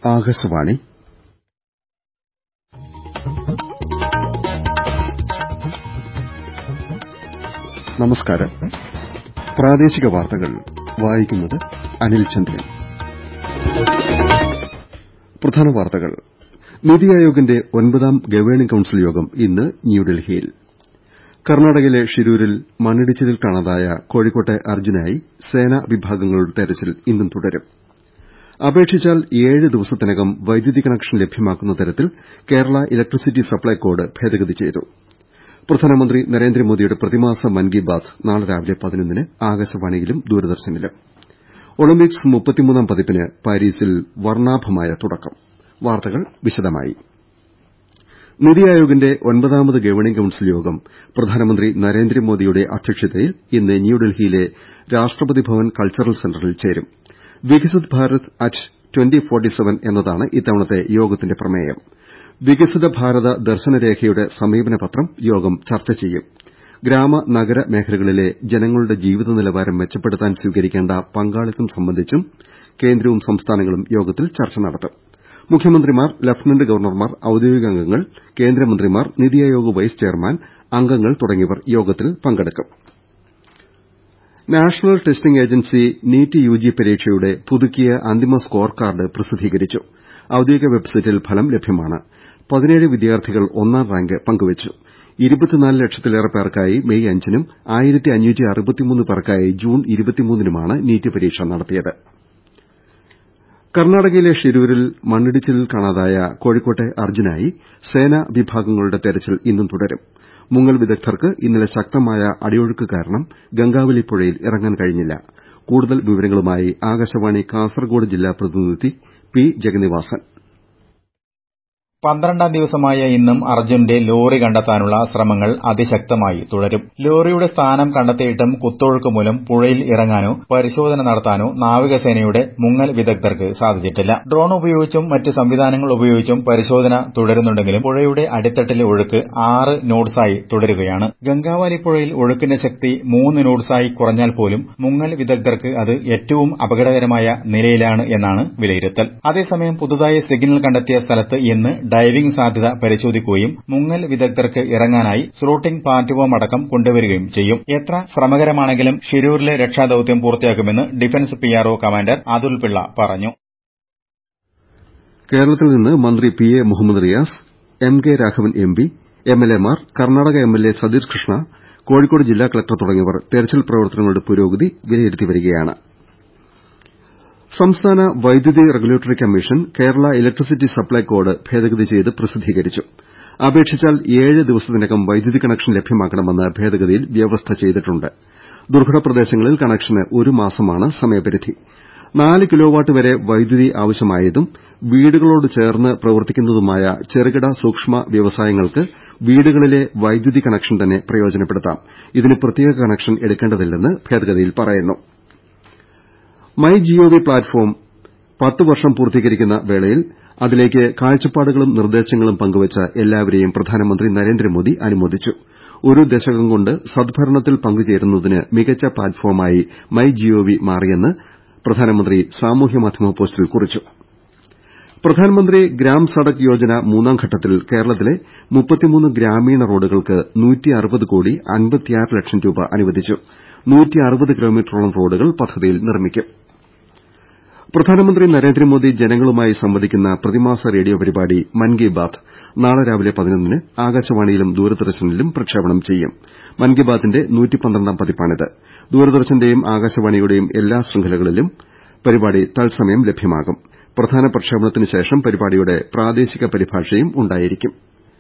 ആകാശവാണി നമസ്കാരം പ്രാദേശിക വാർത്തകൾ വായിക്കുന്നത് അനിൽ ചന്ദ്രൻ പ്രധാന വാർത്തകൾ നിതി ആയോഗിന്റെ ഒൻപതാം ഗവേണിംഗ് കൌൺസിൽ യോഗം ഇന്ന് ന്യൂഡൽഹിയിൽ കർണാടകയിലെ ഷിരൂരിൽ മണ്ണിടിച്ചിലിൽ കാണാതായ കോഴിക്കോട്ടെ അർജുനായി സേനാ വിഭാഗങ്ങളുടെ തെരച്ചിൽ ഇന്നും തുടരും അപേക്ഷിച്ചാൽ ഏഴ് ദിവസത്തിനകം വൈദ്യുതി കണക്ഷൻ ലഭ്യമാക്കുന്ന തരത്തിൽ കേരള ഇലക്ട്രിസിറ്റി സപ്ലൈ കോഡ് ഭേദഗതി ചെയ്തു പ്രധാനമന്ത്രി നരേന്ദ്രമോദിയുടെ പ്രതിമാസ മൻ കി ബാത് നാളെ രാവിലെ പതിനൊന്നിന് ആകാശവാണിയിലും ദൂരദർശനിലും ഒളിമ്പിക്സ് മുപ്പത്തിമൂന്നാം പതിപ്പിന് പാരീസിൽ വർണ്ണാഭമായ തുടക്കം വാർത്തകൾ വിശദമായി നിതി ആയോഗിന്റെ ഒൻപതാമത് ഗവേണിംഗ് കൌൺസിൽ യോഗം പ്രധാനമന്ത്രി നരേന്ദ്രമോദിയുടെ അധ്യക്ഷതയിൽ ഇന്ന് ന്യൂഡൽഹിയിലെ രാഷ്ട്രപതി ഭവൻ കൾച്ചറൽ സെന്ററിൽ ചേരും വികസിത് ഭാരത് അറ്റ് എന്നതാണ് ഇത്തവണത്തെ യോഗത്തിന്റെ പ്രമേയം വികസിത ഭാരത ദർശനരേഖയുടെ സമീപനപത്രം യോഗം ചർച്ച ചെയ്യും ഗ്രാമ നഗര മേഖലകളിലെ ജനങ്ങളുടെ ജീവിത നിലവാരം മെച്ചപ്പെടുത്താൻ സ്വീകരിക്കേണ്ട പങ്കാളിത്തം സംബന്ധിച്ചും കേന്ദ്രവും സംസ്ഥാനങ്ങളും യോഗത്തിൽ ചർച്ച നടത്തും മുഖ്യമന്ത്രിമാർ ലഫ്റ്റനന്റ് ഗവർണർമാർ ഔദ്യോഗിക അംഗങ്ങൾ കേന്ദ്രമന്ത്രിമാർ നിതി ആയോഗ് വൈസ് ചെയർമാൻ അംഗങ്ങൾ തുടങ്ങിയവർ യോഗത്തിൽ പങ്കെടുക്കും national testing agency NEET UG പരീക്ഷയുടെ പുതുക്കിയ അന്തിമ സ്കോർ കാർഡ് പ്രസിദ്ധീകരിച്ചു ഔദ്യോഗിക വെബ്സൈറ്റിൽ ഫലം ലഭ്യമാണ് പതിനേഴ് വിദ്യാർത്ഥികൾ ഒന്നാം റാങ്ക് പങ്കുവച്ചു ഇരുപത്തിനാല് ലക്ഷത്തിലേറെ പേർക്കായി മെയ് അഞ്ചിനും പേർക്കായി ജൂൺ ഇരുപത്തിമൂന്നിനുമാണ് നീറ്റ് പരീക്ഷ നടത്തിയത് കർണാടകയിലെ ഷിരൂരിൽ മണ്ണിടിച്ചിലിൽ കാണാതായ കോഴിക്കോട്ടെ അർജുനായി സേനാ വിഭാഗങ്ങളുടെ തെരച്ചിൽ ഇന്നും തുടരും മുങ്ങൽ വിദഗ്ധർക്ക് ഇന്നലെ ശക്തമായ അടിയൊഴുക്ക് കാരണം ഗംഗാവലി പുഴയിൽ ഇറങ്ങാൻ കഴിഞ്ഞില്ല കൂടുതൽ വിവരങ്ങളുമായി ആകാശവാണി കാസർകോട് ജില്ലാ പ്രതിനിധി പി ജഗന്നിവാസൻ പന്ത്രണ്ടാം ദിവസമായ ഇന്നും അർജുന്റെ ലോറി കണ്ടെത്താനുള്ള ശ്രമങ്ങൾ അതിശക്തമായി തുടരും ലോറിയുടെ സ്ഥാനം കണ്ടെത്തിയിട്ടും കുത്തൊഴുക്ക് മൂലം പുഴയിൽ ഇറങ്ങാനോ പരിശോധന നടത്താനോ നാവികസേനയുടെ മുങ്ങൽ വിദഗ്ധർക്ക് സാധിച്ചിട്ടില്ല ഡ്രോൺ ഉപയോഗിച്ചും മറ്റ് സംവിധാനങ്ങൾ ഉപയോഗിച്ചും പരിശോധന തുടരുന്നുണ്ടെങ്കിലും പുഴയുടെ അടിത്തട്ടിലെ ഒഴുക്ക് ആറ് നോട്ട്സായി തുടരുകയാണ് ഗംഗാവാലി പുഴയിൽ ഒഴുക്കിന്റെ ശക്തി മൂന്ന് നോട്ട്സായി കുറഞ്ഞാൽ പോലും മുങ്ങൽ വിദഗ്ധർക്ക് അത് ഏറ്റവും അപകടകരമായ നിലയിലാണ് എന്നാണ് വിലയിരുത്തൽ അതേസമയം പുതുതായി സിഗ്നൽ കണ്ടെത്തിയ സ്ഥലത്ത് ഇന്ന് ഡൈവിംഗ് സാധ്യത പരിശോധിക്കുകയും മുങ്ങൽ വിദഗ്ധർക്ക് ഇറങ്ങാനായി സ്ലോട്ടിംഗ് പ്ലാറ്റ്ഫോം അടക്കം കൊണ്ടുവരികയും ചെയ്യും എത്ര ശ്രമകരമാണെങ്കിലും ഷിരൂരിലെ രക്ഷാദൌത്യം പൂർത്തിയാക്കുമെന്ന് defence PRO commander Atul Pillai പറഞ്ഞു കേരളത്തിൽ നിന്ന് മന്ത്രി P A Muhammad Riyas M K Raghavan MP എംഎൽഎമാർ കർണാടക എംഎൽഎ സതീഷ് കൃഷ്ണ കോഴിക്കോട് ജില്ലാ കലക്ടർ തുടങ്ങിയവർ തെരച്ചിൽ പ്രവർത്തനങ്ങളുടെ പുരോഗതി വിലയിരുത്തി വരികയാണ് സംസ്ഥാന വൈദ്യുതി regulatory commission Kerala electricity supply code ഭേദഗതി ചെയ്ത് പ്രസിദ്ധീകരിച്ചു അപേക്ഷിച്ചാൽ ഏഴ് ദിവസത്തിനകം വൈദ്യുതി കണക്ഷൻ ലഭ്യമാക്കണമെന്ന് ഭേദഗതിയിൽ വ്യവസ്ഥ ചെയ്തിട്ടുണ്ട് ദുർഘട പ്രദേശങ്ങളിൽ കണക്ഷന് ഒരു മാസമാണ് സമയപരിധി നാല് കിലോവാട്ട് വരെ വൈദ്യുതി ആവശ്യമായതും വീടുകളോട് ചേർന്ന് പ്രവർത്തിക്കുന്നതുമായ ചെറുകിട സൂക്ഷ്മ വ്യവസായങ്ങൾക്ക് വീടുകളിലെ വൈദ്യുതി കണക്ഷൻ തന്നെ പ്രയോജനപ്പെടുത്താം ഇതിന് പ്രത്യേക കണക്ഷൻ എടുക്കേണ്ടതില്ലെന്ന് ഭേദഗതിയിൽ പറയുന്നു മൈ ജിഒവി പ്ലാറ്റ്ഫോം പത്ത് വർഷം പൂർത്തീകരിക്കുന്ന വേളയിൽ അതിലേക്ക് കാഴ്ചപ്പാടുകളും നിർദ്ദേശങ്ങളും പങ്കുവച്ച എല്ലാവരെയും പ്രധാനമന്ത്രി നരേന്ദ്രമോദി അനുമോദിച്ചു ഒരു ദശകം കൊണ്ട് സദ്ഭരണത്തിൽ പങ്കുചേരുന്നതിന് മികച്ച പ്ലാറ്റ്ഫോമായി മൈ ജിഒവി മാറിയെന്ന് പ്രധാനമന്ത്രി സാമൂഹ്യമാധ്യമ പോസ്റ്റിൽ കുറിച്ചു പ്രധാനമന്ത്രി ഗ്രാം സഡക് യോജന മൂന്നാം ഘട്ടത്തിൽ കേരളത്തിലെ ഗ്രാമീണ റോഡുകൾക്ക് കോടി ലക്ഷം രൂപ അനുവദിച്ചു കിലോമീറ്ററോളം റോഡുകൾ പദ്ധതിയിൽ നിർമ്മിക്കും പ്രധാനമന്ത്രി നരേന്ദ്രമോദി ജനങ്ങളുമായി സംവദിക്കുന്ന പ്രതിമാസ റേഡിയോ പരിപാടി മൻ കി ബാത് നാളെ രാവിലെ പതിനൊന്നിന് ആകാശവാണിയിലും ദൂരദർശനിലും പ്രക്ഷേപണം ചെയ്യും മൻ കി ബാത്തിന്റെ പതിപ്പാണിത് ദൂരദർശന്റെയും ആകാശവാണിയുടെയും എല്ലാ ശൃംഖലകളിലും പരിപാടി തത്സമയം ലഭ്യമാകും പ്രധാന പ്രക്ഷേപണത്തിന് ശേഷം പരിപാടിയുടെ പ്രാദേശിക പരിഭാഷയും ഉണ്ടായിരിക്കും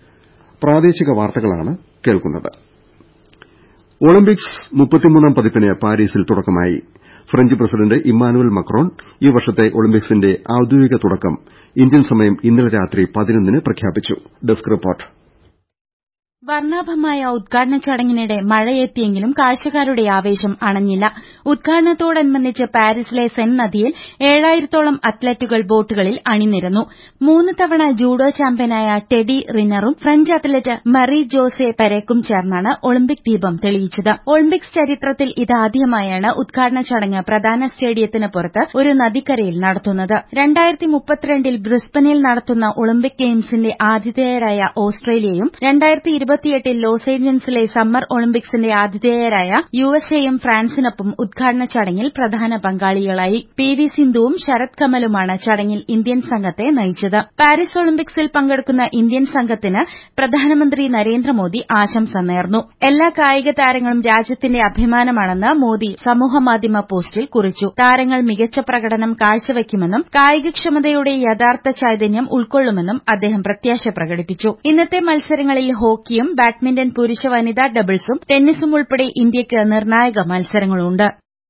ഒളിമ്പിക്സ് മുപ്പത്തിമൂന്നാം പതിപ്പിന് പാരീസിൽ തുടക്കമായി ഫ്രഞ്ച് പ്രസിഡന്റ് ഇമ്മാനുവൽ മക്രോൺ ഈ വർഷത്തെ ഒളിമ്പിക്സിന്റെ ഔദ്യോഗിക തുടക്കം ഇന്ത്യൻ സമയം ഇന്നലെ രാത്രി പതിനൊന്നിന് പ്രഖ്യാപിച്ചു വർണ്ണാഭമായ ഉദ്ഘാടന ചടങ്ങിനിടെ മഴയെത്തിയെങ്കിലും കാഴ്ചക്കാരുടെ ആവേശം അണഞ്ഞില്ല ഉദ്ഘാടനത്തോടനുബന്ധിച്ച് പാരീസിലെ സെൻ നദിയിൽ ഏഴായിരത്തോളം അത്ലറ്റുകൾ ബോട്ടുകളിൽ അണിനിരന്നു മൂന്ന് തവണ ജൂഡോ ചാമ്പ്യനായ ടെഡി റിനറും ഫ്രഞ്ച് അത്ലറ്റ് മറി ജോസെ പെരേക്കും ചേർന്നാണ് ഒളിമ്പിക് ദീപം തെളിയിച്ചത് ഒളിമ്പിക്സ് ചരിത്രത്തിൽ ഇതാദ്യമായാണ് ഉദ്ഘാടന ചടങ്ങ് പ്രധാന സ്റ്റേഡിയത്തിന് പുറത്ത് ഒരു നദിക്കരയിൽ നടത്തുന്നത് രണ്ടായിരത്തി മുപ്പത്തിരണ്ടിൽ ബ്രിസ്ബനിൽ നടത്തുന്ന ഒളിമ്പിക് ഗെയിംസിന്റെ ആതിഥേയരായ ഓസ്ട്രേലിയയും രണ്ടായിരത്തി ഇരുപത്തിയെട്ടിൽ ലോസ് ഏഞ്ചൽസിലെ സമ്മർ ഒളിമ്പിക്സിന്റെ ആതിഥേയരായ യുഎസ്എയും ഫ്രാൻസിനൊപ്പം ഉദ്ഘാടന ചടങ്ങിൽ പ്രധാന പങ്കാളികളായി പി വി സിന്ധുവും ശരത് കമലുമാണ് ചടങ്ങിൽ ഇന്ത്യൻ സംഘത്തെ നയിച്ചത് പാരീസ് ഒളിമ്പിക്സിൽ പങ്കെടുക്കുന്ന ഇന്ത്യൻ സംഘത്തിന് പ്രധാനമന്ത്രി നരേന്ദ്രമോദി ആശംസ നേർന്നു എല്ലാ കായിക താരങ്ങളും രാജ്യത്തിന്റെ അഭിമാനമാണെന്ന് മോദി സമൂഹമാധ്യമ പോസ്റ്റിൽ കുറിച്ചു താരങ്ങൾ മികച്ച പ്രകടനം കാഴ്ചവെക്കുമെന്നും കായികക്ഷമതയുടെ യഥാർത്ഥ ചൈതന്യം ഉൾക്കൊള്ളുമെന്നും അദ്ദേഹം പ്രത്യാശ പ്രകടിപ്പിച്ചു ഇന്നത്തെ മത്സരങ്ങളിൽ ഹോക്കിയും ബാഡ്മിന്റൺ പുരുഷ വനിതാ ഡബിൾസും ടെന്നീസും ഉൾപ്പെടെ ഇന്ത്യയ്ക്ക് നിർണായക മത്സരങ്ങളുണ്ട്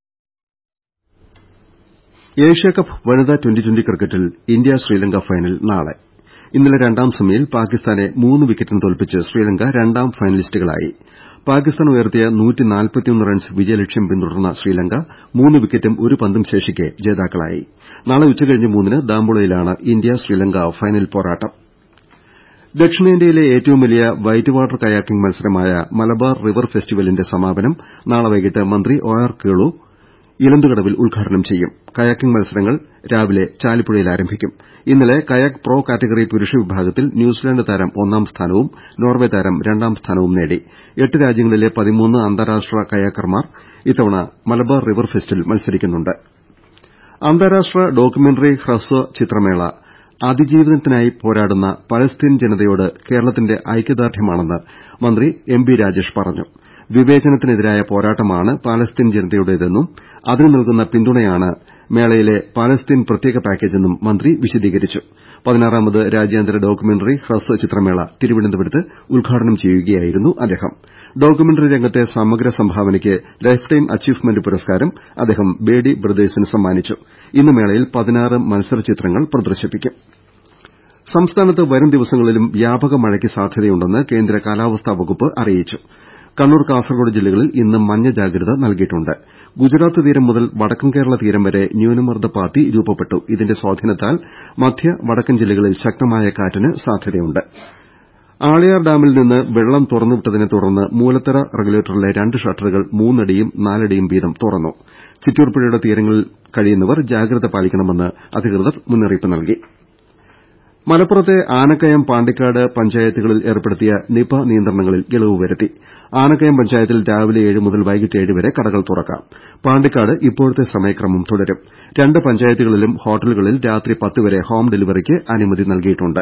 ഏഷ്യാകപ്പ് വനിതാ ട്വന്റി ട്വന്റി ക്രിക്കറ്റിൽ ഇന്ത്യ ശ്രീലങ്ക ഫൈനൽ നാളെ ഇന്നലെ രണ്ടാം സെമിയിൽ പാകിസ്ഥാനെ മൂന്ന് വിക്കറ്റിന് തോൽപ്പിച്ച് ശ്രീലങ്ക രണ്ടാം ഫൈനലിസ്റ്റുകളായി പാകിസ്ഥാൻ ഉയർത്തിയ റൺസ് വിജയലക്ഷ്യം പിന്തുടർന്ന ശ്രീലങ്ക മൂന്ന് വിക്കറ്റും ഒരു പന്തും ശേഷിക്കെ ജേതാക്കളായി നാളെ ഉച്ചകഴിഞ്ഞ് മൂന്നിന് ദാംബുളയിലാണ് ഇന്ത്യ ശ്രീലങ്ക ഫൈനൽ പോരാട്ടം ദക്ഷിണേന്ത്യയിലെ ഏറ്റവും വലിയ വൈറ്റ് വാട്ടർ കയാക്കിംഗ് മത്സരമായ മലബാർ റിവർ ഫെസ്റ്റിവലിന്റെ സമാപനം നാളെ വൈകിട്ട് മന്ത്രി ഒ ആർ കേളു ഇലന്തുകടവിൽ ഉദ്ഘാടനം ചെയ്യും കയാക്കിംഗ് മത്സരങ്ങൾ രാവിലെ ചാലിപ്പുഴയിൽ ആരംഭിക്കും ഇന്നലെ കയാക്ക് പ്രോ കാറ്റഗറി പുരുഷ വിഭാഗത്തിൽ ന്യൂസിലാന്റ് താരം ഒന്നാം സ്ഥാനവും നോർവെ താരം രണ്ടാം സ്ഥാനവും നേടി എട്ട് രാജ്യങ്ങളിലെ പതിമൂന്ന് അന്താരാഷ്ട്ര കയാക്കർമാർ ഇത്തവണ മലബാർ റിവർ ഫെസ്റ്റിൽ മത്സരിക്കുന്നുണ്ട് അന്താരാഷ്ട്ര ഡോക്യുമെന്ററി ഹ്രസ്വ ചിത്രമേള അതിജീവനത്തിനായി പോരാടുന്ന പലസ്തീൻ ജനതയോട് കേരളത്തിന്റെ ഐക്യദാർഢ്യമാണെന്ന് മന്ത്രി എം ബി രാജേഷ് പറഞ്ഞു വിവേചനത്തിനെതിരായ പോരാട്ടമാണ് പാലസ്തീൻ ജനതയുടേതെന്നും അതിന് നൽകുന്ന പിന്തുണയാണ് മേളയിലെ പാലസ്തീൻ പ്രത്യേക പാക്കേജെന്നും മന്ത്രി വിശദീകരിച്ചു പതിനാറാമത് രാജ്യാന്തര ഡോക്യുമെന്ററി ഹ്രസ്വ ചിത്രമേള തിരുവനന്തപുരത്ത് ഉദ്ഘാടനം ചെയ്യുകയായിരുന്നു അദ്ദേഹം ഡോക്യുമെന്ററി രംഗത്തെ സമഗ്ര സംഭാവനയ്ക്ക് ലൈഫ് ടൈം അച്ചീവ്മെന്റ് പുരസ്കാരം അദ്ദേഹം ബേഡി ബ്രദേഴ്സിന് സമ്മാനിച്ചു ഇന്ന് മേളയിൽ പതിനാറ് മത്സര ചിത്രങ്ങൾ പ്രദർശിപ്പിക്കും സംസ്ഥാനത്ത് വരും ദിവസങ്ങളിലും വ്യാപക മഴയ്ക്ക് സാധ്യതയുണ്ടെന്ന് കേന്ദ്ര കാലാവസ്ഥാ വകുപ്പ് അറിയിച്ചു കണ്ണൂർ കാസർകോട് ജില്ലകളിൽ ഇന്ന് മഞ്ഞ ജാഗ്രത നൽകിയിട്ടുണ്ട് ഗുജറാത്ത് തീരം മുതൽ വടക്കൻ കേരള തീരം വരെ ന്യൂനമർദ്ദ പാത്തി രൂപപ്പെട്ടു ഇതിന്റെ സ്വാധീനത്താൽ മധ്യ വടക്കൻ ജില്ലകളിൽ ശക്തമായ കാറ്റിന് സാധ്യതയുണ്ട് ആളിയാർ ഡാമിൽ നിന്ന് വെള്ളം തുറന്നുവിട്ടതിനെ തുടർന്ന് മൂലത്തറ റെഗുലേറ്ററിലെ രണ്ട് ഷട്ടറുകൾ മൂന്നടിയും നാലടിയും വീതം തുറന്നു ചിറ്റൂർ പുഴയുടെ തീരങ്ങളിൽ കഴിയുന്നവർ ജാഗ്രത പാലിക്കണമെന്ന് അധികൃതർ മുന്നറിയിപ്പ് നൽകി മലപ്പുറത്തെ ആനക്കയം പാണ്ടിക്കാട് പഞ്ചായത്തുകളിൽ ഏർപ്പെടുത്തിയ നിപ നിയന്ത്രണങ്ങളിൽ ഇളവ് വരുത്തി ആനക്കയം പഞ്ചായത്തിൽ രാവിലെ ഏഴ് മുതൽ വൈകിട്ട് ഏഴ് വരെ കടകൾ തുറക്കാം പാണ്ടിക്കാട് ഇപ്പോഴത്തെ സമയക്രമം തുടരും രണ്ട് പഞ്ചായത്തുകളിലും ഹോട്ടലുകളിൽ രാത്രി പത്ത് വരെ ഹോം ഡെലിവറിക്ക് അനുമതി നൽകിയിട്ടുണ്ട്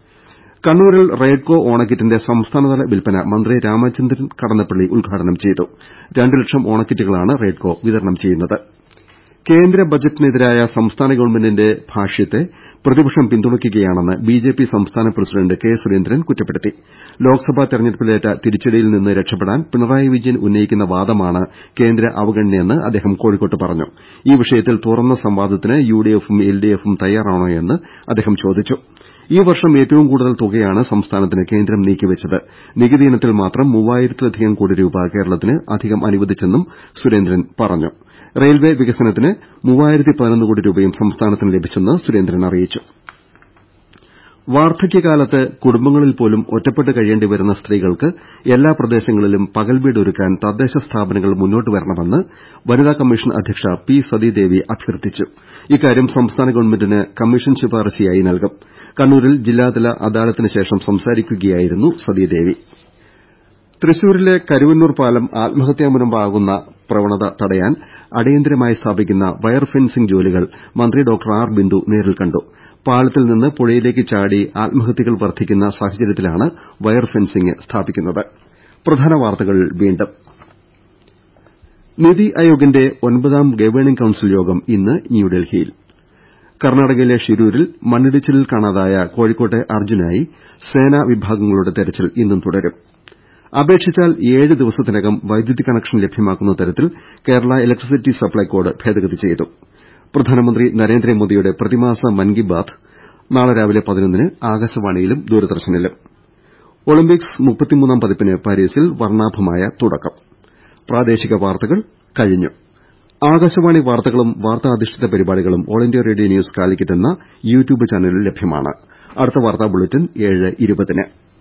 കണ്ണൂരിൽ റെയ്ഡ്കോ ഓണക്കിറ്റിന്റെ സംസ്ഥാനതല വിൽപ്പന മന്ത്രി രാമചന്ദ്രൻ കടന്നപ്പള്ളി ഉദ്ഘാടനം ചെയ്തു രണ്ട് ലക്ഷം ഓണക്കിറ്റുകളാണ് റെയ്ഡ്കോ വിതരണം ചെയ്യുന്നത് കേന്ദ്ര ബജറ്റിനെതിരായ സംസ്ഥാന ഗവൺമെന്റിന്റെ ഭാഷ്യത്തെ പ്രതിപക്ഷം പിന്തുണയ്ക്കുകയാണെന്ന് ബിജെപി സംസ്ഥാന പ്രസിഡന്റ് കെ സുരേന്ദ്രൻ കുറ്റപ്പെടുത്തി ലോക്സഭാ തെരഞ്ഞെടുപ്പിലേറ്റ തിരിച്ചടിയിൽ നിന്ന് രക്ഷപ്പെടാൻ പിണറായി വിജയൻ ഉന്നയിക്കുന്ന വാദമാണ് കേന്ദ്ര അവഗണനയെന്ന് അദ്ദേഹം കോഴിക്കോട്ട് പറഞ്ഞു ഈ വിഷയത്തിൽ തുറന്ന സംവാദത്തിന് യുഡിഎഫും എൽഡിഎഫും തയ്യാറാണോയെന്ന് അദ്ദേഹം ചോദിച്ചു ഈ വർഷം ഏറ്റവും കൂടുതൽ തുകയാണ് സംസ്ഥാനത്തിന് കേന്ദ്രം നീക്കിവച്ചത് നികുതി ഇനത്തിൽ മാത്രം മൂവായിരത്തിലധികം കോടി രൂപ കേരളത്തിന് അധികം അനുവദിച്ചെന്നും സുരേന്ദ്രൻ പറഞ്ഞു റെയിൽവേ വികസനത്തിന് മൂവായിരത്തി പതിനൊന്ന് കോടി രൂപയും സംസ്ഥാനത്തിന് ലഭിച്ചെന്ന് സുരേന്ദ്രൻ അറിയിച്ചു വാർദ്ധക്യകാലത്ത് കുടുംബങ്ങളിൽ പോലും ഒറ്റപ്പെട്ട് കഴിയേണ്ടി വരുന്ന സ്ത്രീകൾക്ക് എല്ലാ പ്രദേശങ്ങളിലും പകൽവീട് ഒരുക്കാൻ തദ്ദേശ സ്ഥാപനങ്ങൾ മുന്നോട്ട് വരണമെന്ന് വനിതാ കമ്മീഷൻ അധ്യക്ഷ പി സതീദേവി അഭ്യർത്ഥിച്ചു ഇക്കാര്യം സംസ്ഥാന ഗവൺമെന്റിന് കമ്മീഷൻ ശുപാർശയായി നൽകും കണ്ണൂരിൽ ജില്ലാതല അദാലത്തിന് ശേഷം സംസാരിക്കുകയായിരുന്നു സതീദേവി തൃശൂരിലെ കരുവന്നൂർ പാലം ആത്മഹത്യാമുനമ്പാകുന്ന പ്രവണത തടയാൻ അടിയന്തരമായി സ്ഥാപിക്കുന്ന വയർ ഫെൻസിംഗ് ജോലികൾ മന്ത്രി ഡോക്ടർ ആർ ബിന്ദു നേരിൽ കണ്ടു പാലത്തിൽ നിന്ന് പുഴയിലേക്ക് ചാടി ആത്മഹത്യകൾ വർദ്ധിക്കുന്ന സാഹചര്യത്തിലാണ് വയർ ഫെൻസിംഗ് സ്ഥാപിക്കുന്നത് നിതി ആയോഗിന്റെ ഒൻപതാം ഗവേണിംഗ് കൌൺസിൽ യോഗം ഇന്ന് ന്യൂഡൽഹിയിൽ കർണാടകയിലെ ഷിരൂരിൽ മണ്ണിടിച്ചിലിൽ കാണാതായ കോഴിക്കോട്ടെ അർജുനായി സേനാ വിഭാഗങ്ങളുടെ തെരച്ചിൽ ഇന്നും തുടരും അപേക്ഷിച്ചാൽ ഏഴ് ദിവസത്തിനകം വൈദ്യുതി കണക്ഷൻ ലഭ്യമാക്കുന്ന തരത്തിൽ കേരള ഇലക്ട്രിസിറ്റി സപ്ലൈ കോഡ് ഭേദഗതി ചെയ്തു പ്രധാനമന്ത്രി നരേന്ദ്രമോദിയുടെ പ്രതിമാസ മൻ കി ബാത് നാളെ രാവിലെ പതിനൊന്നിന് ആകാശവാണിയിലും ദൂരദർശനിലും ഒളിമ്പിക്സ് മുപ്പത്തിമൂന്നാം പതിപ്പിന് പാരീസിൽ വർണ്ണാഭമായ തുടക്കം പ്രാദേശിക വാർത്തകൾ കഴിഞ്ഞു ആകാശവാണി വാർത്തകളും വാർത്താധിഷ്ഠിത പരിപാടികളും all India radio news Calicut എന്ന യൂട്യൂബ് ചാനലിൽ ലഭ്യമാണ് അടുത്ത വാർത്താ ബുള്ളറ്റിൻ ഏഴ് ഇരുപതിന്